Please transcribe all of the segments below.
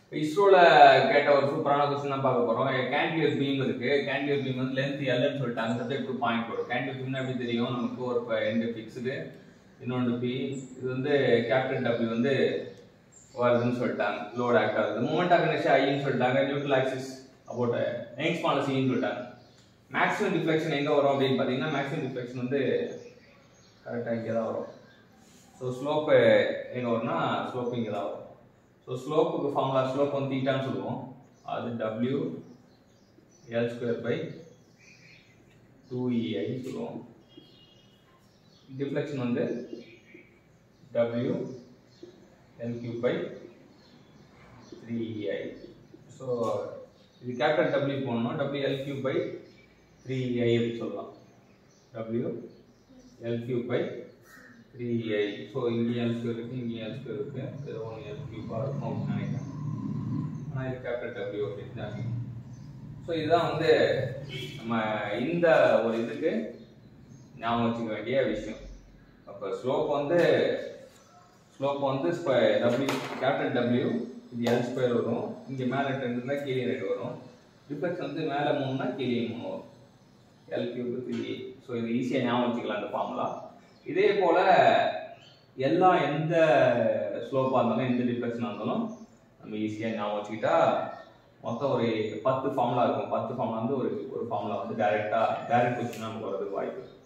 இஸ்ரோல கேட்ட ஒரு சூப்பரான கொஸ்டின் தான் பார்க்க போறோம் கேண்டியர் பீம் இருக்கு கேண்டியர் பீம் வந்து லென்த் எல்னு சொல்லிட்டாங்க சப்ஜெக்ட் டு பாயிண்ட் வரும் கேண்டியர் பீம்னா எப்படி தெரியும் நமக்கு ஒரு எண்டு ஃபிக்ஸ்டு இன்னொன்று பி இது வந்து கேப்டன் டபிள்யூ வந்து வருதுன்னு சொல்லிட்டாங்க லோட் ஆக்ட் ஆகுது மூமெண்ட் ஆர்கனைசேஷன் ஐன்னு சொல்லிட்டாங்க நியூட்ரல் ஆக்சிஸ் அபவுட் யங்ஸ் பாலிசின்னு சொல்லிட்டாங்க மேக்ஸிமம் டிஃப்ளெக்ஷன் எங்கே வரும் அப்படின்னு பார்த்தீங்கன்னா மேக்ஸிமம் டிஃப்ளெக்ஷன் வந்து கரெக்டாக இங்கே தான் வரும் ஸோ ஸ்லோப்பு எங்கே வரும்னா ஸ்லோப் இங்கே தான் வரும் ஸோ ஸ்லோப்புக்கு ஃபார்முலா ஸ்லோப் வந்து தீட்டான்னு சொல்லுவோம் அது W L square by two EI சொல்லுவோம் டிஃப்ளெக்ஷன் வந்து W L cube by three EI so இது கேபிட்டல் டபிள்யூ போடணும் W L cube by three EI அப்படி சொல்லலாம் W L cube by three I so இங்கேயும் எல் ஸ்கொயர் இருக்குது இங்கேயும் L square இருக்குது ஏதோ ஒன்று எல் கியூபாக இருக்கும் அப்படின்னு நினைக்கிறேன் ஆனால் இது கேபிட்டல் டபிள்யூ அப்படின்னு தான் ஸோ இதுதான் வந்து நம்ம இந்த ஒரு இதுக்கு ஞாபகம் வச்சுக்க வேண்டிய விஷயம் அப்போ ஸ்லோப் வந்து ஸ்லோப் வந்து டபிள்யூ கேபிட்டல் டபிள்யூ இது எல் ஸ்கொயர் வரும் இங்கே மேலே ரெண்டு இருந்தால் கீழே ரெண்டு வரும் டிஃப்ளெக்ஸ் வந்து மேலே மூணுனா கீழே மூணு வரும் எல் கியூப் த்ரீ ஸோ இது ஈஸியாக ஞாபகம் வச்சுக்கலாம் அந்த ஃபார்முலா இதே போல் எல்லா எந்த ஸ்லோப்பாக இருந்தாலும் எந்த டிஃப்ளெக்ஷனாக இருந்தாலும் நம்ம ஈஸியாக ஞாபகம் வச்சுக்கிட்டா மொத்தம் ஒரு பத்து ஃபார்முலா இருக்கும் பத்து ஃபார்முலா வந்து ஒரு ஒரு ஃபார்முலா வந்து டைரெக்டாக டைரக்ட் கொஸ்டின் நமக்கு வரதுக்கு வாய்ப்பு இருக்கு.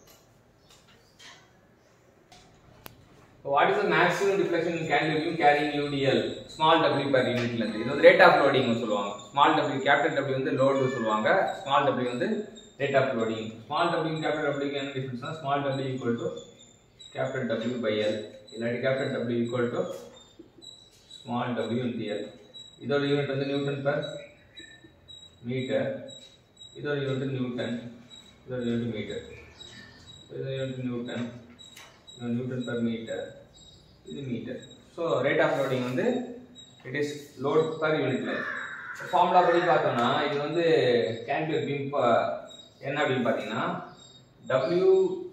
So what is the maximum deflection in cantilever carrying UDL small w per unit length இது வந்து rate of loading னு சொல்லுவாங்க small w capital W வந்து load னு சொல்லுவாங்க small w வந்து rate of loading small w capital W க்கு என்ன டிஃபரன்ஸ்னா small w equal to capital W by L இல்லாட்டி capital W equal to small w into L இதோட யூனிட் வந்து நியூட்டன் per மீட்டர் இதோட யூனிட் நியூட்டன் இதோட unit metre இதோட unit newton newton per metre இது metre so rate of loading வந்து it is load per unit line formula படி பார்த்தோம்னா இது வந்து கேண்டியர் பீம் என்ன அப்படின்னு பார்த்தீங்கன்னா டபிள்யூ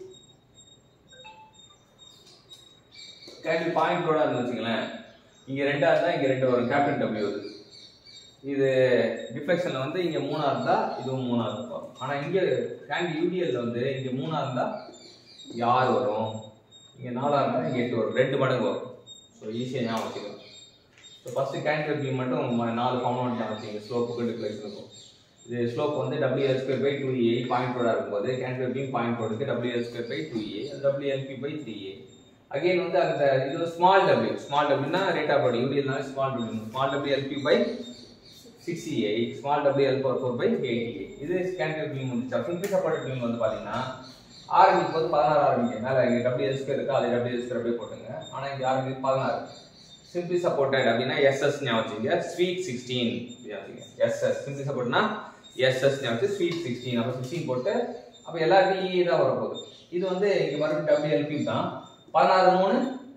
கேண்டில் பாயிண்ட் லோடாக இருந்து வச்சுங்களேன் இங்கே ரெண்டாக இருந்தால் இங்கே ரெண்டு வரும் கேப்டன் டபிள்யூ இது இது டிஃப்ளெக்ஷனில் வந்து இங்கே மூணா இருந்தால் இதுவும் மூணா இருக்கும் ஆனால் இங்கே கேண்டி யூடிஎல்ல வந்து இங்கே மூணா இருந்தால் இங்கே ஆறு வரும் இங்கே நாலாக இருந்தால் இங்கே எட்டு வரும் ரெண்டு மடங்கு வரும் ஸோ ஈஸியாக ஞாபகம் வச்சுக்கலாம் ஸோ ஃபஸ்ட்டு கேண்டில் பீம் மட்டும் ம- நாலு ஃபார்முலா ஞாபகம் வச்சுங்க ஸ்லோப்புக்கு டிஃப்ளெக்ஷனுக்கும் இது ஸ்லோப் வந்து W L square by two A point ரோடாக இருக்கும்போது கேண்டில் பீம் பாயிண்ட் ரோடுக்கு W L square by two A W LP by three A again வந்து அந்த இது ஸ்மால் டபிள்யூ ஸ்மால் டபிள்யூனா ரேட் ஆஃப் யூடிஎல்னால small W small W LP by sixty eight small W L four four by eighty இது candle beam வந்து simple support beam வந்து பார்த்தீங்கன்னா ஆரம்பிக்கும் போது பதினாறு ஆரம்பிக்கும் மேலே இங்கே டபிள்யூ எஸ் இருக்கா அது டபிள்யூ எஸ் அப்படியே போட்டுங்க ஆனால் இங்கே ஆரம்பிக்கும் பதினாறு சிம்பிளி சப்போர்ட்டட் அப்படின்னா எஸ்எஸ் ஞாபகம் வச்சுங்க ஸ்வீட் சிக்ஸ்டீன் எஸ்எஸ் சிம்பிளி சப்போர்ட்னா எஸ்எஸ் ஞாபகம் வச்சு ஸ்வீட் சிக்ஸ்டீன் அப்போ சிக்ஸ்டீன் போட்டு அப்போ எல்லாருக்கும் இ தான் வரப்போகுது இது வந்து இங்கே மறுபடியும் டபிள்யூஎல்பி தான் பதினாறு மூணு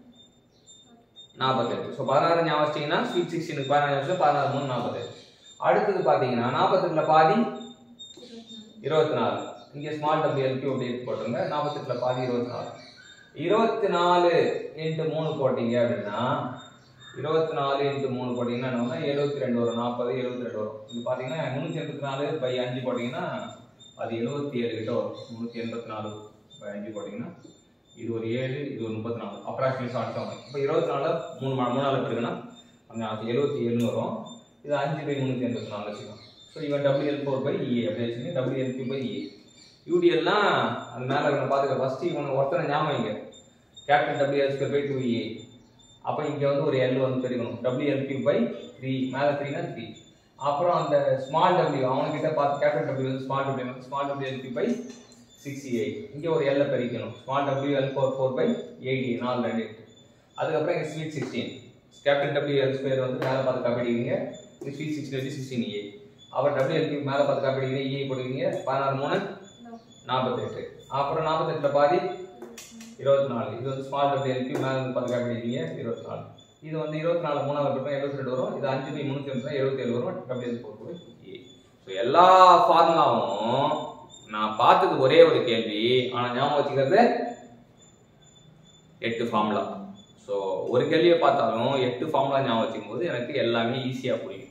நாற்பத்தெட்டு ஸோ பதினாறு ஞாபகம் வச்சிங்கன்னா ஸ்வீட் சிக்ஸ்டீனுக்கு பதினாறு வருஷம் பதினாறு மூணு நாற்பத்தெட்டு அடுத்தது பார்த்தீங்கன்னா நாற்பத்தெட்டில் பாதி இருபத்தி நாலு இங்கே ஸ்மால் டபிள்யூ எல்பி அப்படி போட்டுருங்க நாற்பத்தெட்டில் பாதி இருபத்தி நாலு இருபத்தி நாலு இன்ட்டு மூணு போட்டீங்க அப்படின்னா இருபத்தி நாலு இன்ட்டு மூணு போட்டிங்கன்னா என்ன வரும் எழுபத்தி ரெண்டு வரும் நாற்பது எழுபத்தி ரெண்டு வரும் இது பார்த்தீங்கன்னா முந்நூற்றி எண்பத்தி நாலு பை அஞ்சு போட்டிங்கன்னா அது எழுபத்தி ஏழு கிட்ட வரும் முந்நூற்றி எண்பத்தி நாலு பை அஞ்சு போட்டிங்கன்னா இது ஒரு ஏழு இது ஒரு முப்பத்தி நாலு அப்ராக்சிமேட் அடிச்சவங்க இப்போ இருபத்தி நாலு மூணு மா- மூணு நாள் இருக்குன்னா அந்த எழுபத்தி ஏழுன்னு வரும் இது அஞ்சு பை முந்நூற்றி எண்பத்தி நாலு வச்சுக்கலாம் ஸோ இவன் டபிள்யூஎல் ஃபோர் பை இஏ அப்படி வச்சுங்க டபிள்யூஎல் டூ பை இஏ யூடிஎல்னா அது மேலே இவனை பார்த்துக்க ஃபஸ்ட்டு இவனை ஒருத்தனை ஞாபகம் இங்க captain WL square by two EA அப்போ இங்கே வந்து ஒரு எல் வந்து பெருக்கணும் டபிள்யூஎல் கியூ பை த்ரீ மேலே த்ரீனா த்ரீ அப்புறம் அந்த ஸ்மால் டபிள்யூ அவன்கிட்ட பார்த்து கேப்டன் டபிள்யூ வந்து ஸ்மால் டபிள்யூ வந்து small WL Q by sixty eight இங்கே ஒரு எல்லை பெருக்கணும் small W L four four by eighty நாலு ரெண்டு எட்டு அதுக்கப்புறம் இங்கே sweet sixteen captain W L square வந்து மேலே பார்த்து காப்பிடுவீங்க இது ஸ்வீட் சிக்ஸ்டி வச்சு சிக்ஸ்டீன் ஏ அப்புறம் டபிள்யூ எல் கியூ மேலே பார்த்து காப்பிடுவீங்க இஏ போடுவீங்க பதினாறு மூணு நாற்பத்தெட்டு அப்புறம் நாற்பத்தெட்டில் பாதி இருபத்தி நாலு இது வந்து ஸ்மால் டபிள்யூ எல்பி மேலே வந்து பார்த்து காப்பிடுவீங்க இருபத்தி நாலு இது வந்து இருபத்தி நாலு மூணாவது பட்டம் எழுபத்தி ரெண்டு வரும் இது அஞ்சு பை முந்நூற்றி ஐம்பது எழுபத்தி ஏழு வரும் W L four four A so எல்லா ஃபார்முலாவும் நான் பார்த்தது ஒரே ஒரு கேள்வி ஆனால் ஞாபகம் வச்சுக்கிறது எட்டு ஃபார்முலா ஸோ ஒரு கேள்வியை பார்த்தாலும் எட்டு ஃபார்முலா ஞாபகம் வச்சுக்கும் போது எனக்கு எல்லாமே ஈஸியாக புரியும்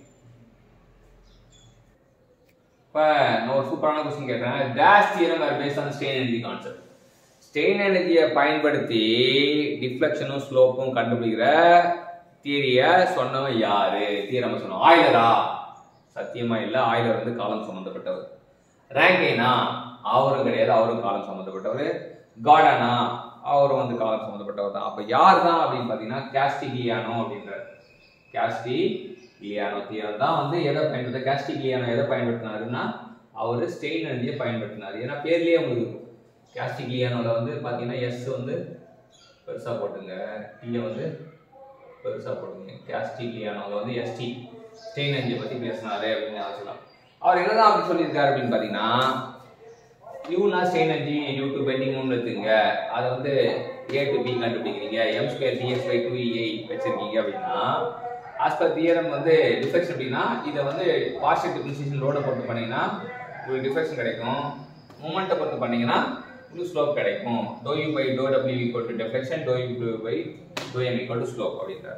இப்போ நான் ஒரு சூப்பரான கொஸ்டின் கேட்குறேன் dash theorem are based on strain energy concept strain எனர்ஜியை பயன்படுத்தி டிஃப்ளெக்ஷனும் ஸ்லோப்பும் கண்டுபிடிக்கிற தியரியை சொன்னவன் யாரு தியரம் சொன்னோம் ஆயிலரா சத்தியமா இல்லை ஆயிலர் வந்து காலம் சம்மந்தப்பட்டவர் ரேங்கைனா அவரும் கிடையாது அவரும் காலம் சம்மந்தப்பட்டவர் கார்டனா அவரும் வந்து காலம் சம்மந்தப்பட்டவர் தான் அப்போ யார் தான் அப்படின்னு பார்த்தீங்கன்னா கேஸ்டிகியானோ அப்படின்றார் கேஸ்டி கிளியானோ தியரம் தான் வந்து எதை பயன்படுத்த கேஸ்டி கிளியானோ எதை பயன்படுத்தினாருன்னா அவர் ஸ்டெயின் எனர்ஜியை பயன்படுத்தினார் ஏன்னா பேர்லயே உங்களுக்கு இருக்கும் கேஸ்டி கிளியானோல வந்து பார்த்தீங்கன்னா எஸ் வந்து பெருசாக போட்டுங்க டீயை வந்து பெருசாக போட்டுங்க கேஸ்டி கிளியானோல வந்து எஸ்டி ஸ்டெயின் எனர்ஜியை பற்றி பேசினாரு அப்படின்னு வச்சுக்கலாம் அவர் என்னதான் அப்படி சொல்லியிருக்காரு அப்படின்னு பார்த்தீங்கன்னா யூனா strain energy U to bending மூணு எடுத்துங்க அதை வந்து ஏ டு பி கண்டுபிடிக்கிறீங்க M square DS by two A வச்சிருக்கீங்க அப்படின்னா ஆஸ் பர் தியரம் வந்து டிஃபெக்ஷன் அப்படின்னா இதை வந்து பார்ஷியல் டிஃபரன்சியேஷன் ரோட பொறுத்து பண்ணீங்கன்னா உங்களுக்கு டிஃபெக்ஷன் கிடைக்கும் மூமெண்ட்டை பொறுத்து பண்ணீங்கன்னா உங்களுக்கு ஸ்லோப் கிடைக்கும் dow U by dow W equal to deflection dow U by dow M equal to slope அப்படின்றார்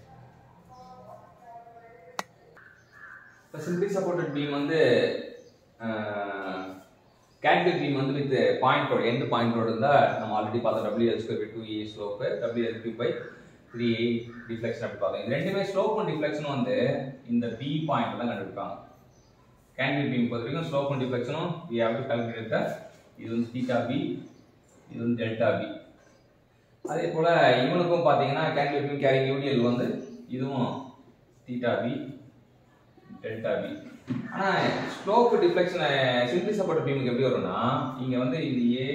இப்போ சிம்பிளி சப்போர்ட்டட் பீம் வந்து கேண்டில் பீம் வந்து வித் பாயிண்ட் ரோடு எந்த பாயிண்ட் ரோடு இருந்தால் நம்ம ஆல்ரெடி பார்த்தோம் W L square by two A slope W L Q by three A deflection அப்படி பார்த்தோம் இது ரெண்டுமே ஸ்லோப்பும் டிஃப்ளெக்ஷனும் வந்து இந்த பி பாயிண்ட் தான் கண்டுபிடிப்பாங்க கேண்டில் பீம் பொறுத்த வரைக்கும் ஸ்லோப்பும் டிஃப்ளெக்ஷனும் we have to calculate the இது வந்து தீட்டா பி இது வந்து டெல்டா பி அதே போல் இவனுக்கும் பார்த்தீங்கன்னா கேண்டில் பீம் கேரிங் யூடிஎல் வந்து இதுவும் தீட்டா பி டெல்டா பி ஆனால் ஸ்லோப் டிஃப்ளெக்ஷன் சிம்பிளி சப்போர்ட் பீமுக்கு எப்படி வரும்னா இங்கே வந்து இது ஏ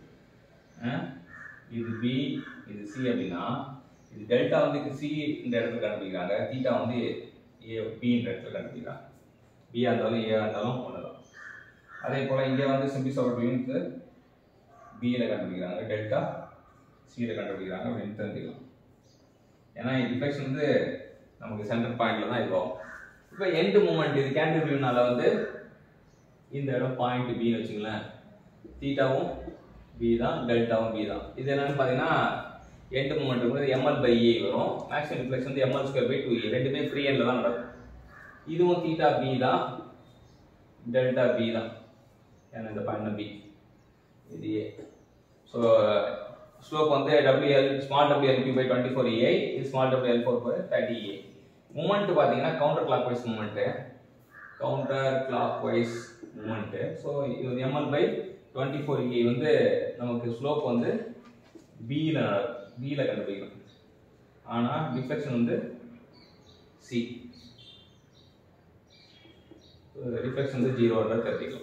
இது பி இது சி அப்படின்னா இது டெல்டா வந்து சி இந்த இடத்துல கண்டுபிடிக்கிறாங்க தீட்டா வந்து ஏ பின்ற இடத்துல கண்டுபிடிக்கிறாங்க பியா இருந்தாலும் ஏ இருந்தாலும் ஒன்று தான் அதே போல் இங்கே வந்து சிம்பிளி சப்போர்ட் பீமுக்கு பியில் கண்டுபிடிக்கிறாங்க டெல்டா சியில் கண்டுபிடிக்கிறாங்க அப்படின்னு தெரிஞ்சுக்கலாம் ஏன்னா டிஃப்ளெக்ஷன் வந்து நமக்கு சென்டர் பாயிண்ட்ல தான் இதுவாகும் இப்போ எண்டு மூமெண்ட் இது கேண்டில் வியூனால வந்து இந்த இடம் பாயிண்ட் பின்னு வச்சுங்களேன் தீட்டாவும் பி தான் டெல்டாவும் பி தான் இது என்னன்னு பார்த்தீங்கன்னா எண்டு மூமெண்ட் வந்து எம்எல் பை ஏ வரும் மேக்ஸிமம் ரிஃப்ளெக்ஷன் வந்து ML square by two A ரெண்டுமே ஃப்ரீ எண்டில் தான் நடக்கும் இதுவும் தீட்டா பி தான் டெல்டா பி தான் ஏன்னா இந்த பாயிண்ட் பி இது ஏ ஸோ ஸ்லோப் வந்து WL small WL Q by twenty four A இது small WL four by thirty A moment பார்த்தீங்கன்னா counter clockwise moment counter clockwise moment so இது ML by twenty four A வந்து நமக்கு slope வந்து பியில் பியில் கண்டுபிடிக்கணும் ஆனால் டிஃப்ளெக்ஷன் வந்து சி ரிஃப்ளெக்ஷன் வந்து ஜீரோன்ற தெரிஞ்சுக்கலாம்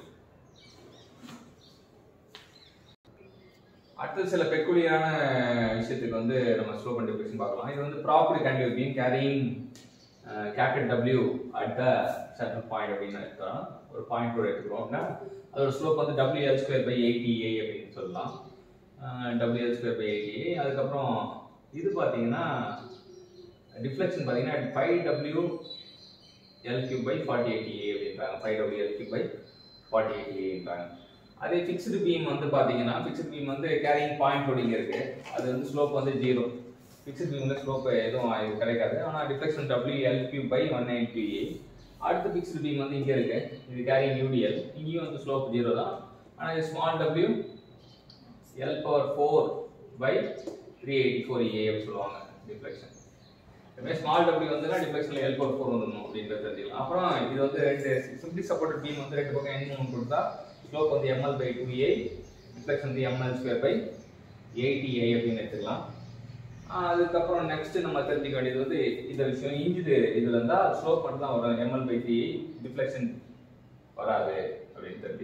அடுத்து சில பெக்குலியரான விஷயத்துக்கு வந்து நம்ம ஸ்லோ பண்ணி டிஃப்ளெக்ஷன் பார்க்கலாம் இது வந்து property candle beam carrying capital W at the centre point அப்படின்னு எடுத்தோம் ஒரு பாயிண்ட் கூட எடுத்துக்கிறோம் அப்படின்னா அதோட ஸ்லோப் வந்து W L square by eighty A அப்படின்னு சொல்லலாம் W L square by eighty A அதுக்கப்புறம் இது பார்த்தீங்கன்னா டிஃப்ளெக்ஷன் பார்த்தீங்கன்னா five W L cube by forty eighty A அப்படின்றாங்க five W L cube by forty eighty ஏன்றாங்க அதே ஃபிக்ஸ்டு பீம் வந்து பார்த்தீங்கன்னா ஃபிக்ஸ்டு பீம் வந்து கேரிங் பாயிண்ட் ஓடிங்க இருக்கு அது வந்து ஸ்லோப் வந்து ஜீரோ ஃபிக்ஸ்டு பீமில் ஸ்லோப் எதுவும் இது கிடைக்காது ஆனால் deflection W L Q by one nine two A அடுத்த ஃபிக்ஸ்டு பீம் வந்து இங்கே இருக்கு இது கேரிங் யூடிஎல் இங்கேயும் வந்து ஸ்லோப் ஜீரோ தான் ஆனால் இது small W L power four by three eighty four A அப்படின்னு சொல்லுவாங்க டிஃப்ளெக்ஷன் எப்பவுமே ஸ்மால் டபிள்யூ வந்துன்னா டிஃப்ளெக்ஷனில் எல் பவர் ஃபோர் வந்துடணும் அப்படின்றது தெரிஞ்சுக்கலாம் அப்புறம் இது வந்து ரெண்டு சிம்பிளி சப்போர்ட்டட் பீம் வந்து ரெண்டு பக்கம் என் மூணு கொடுத்தா ஸ்லோப் வந்து ML by two A deflection வந்து ML square by eighty A அப்படின்னு எடுத்துக்கலாம் ஆஹ் அதுக்கப்புறம் நெக்ஸ்ட் நம்ம தெரிஞ்சுக்க வேண்டியது வந்து இந்த விஷயம் இன்ஜிது இதுல இருந்தா ஸ்லோப் மட்டும் தான் வரும் எம்எல் பை டி டிஃப்ளெக்ஷன் வராது அப்படின்னு தெரிஞ்சுக்கலாம்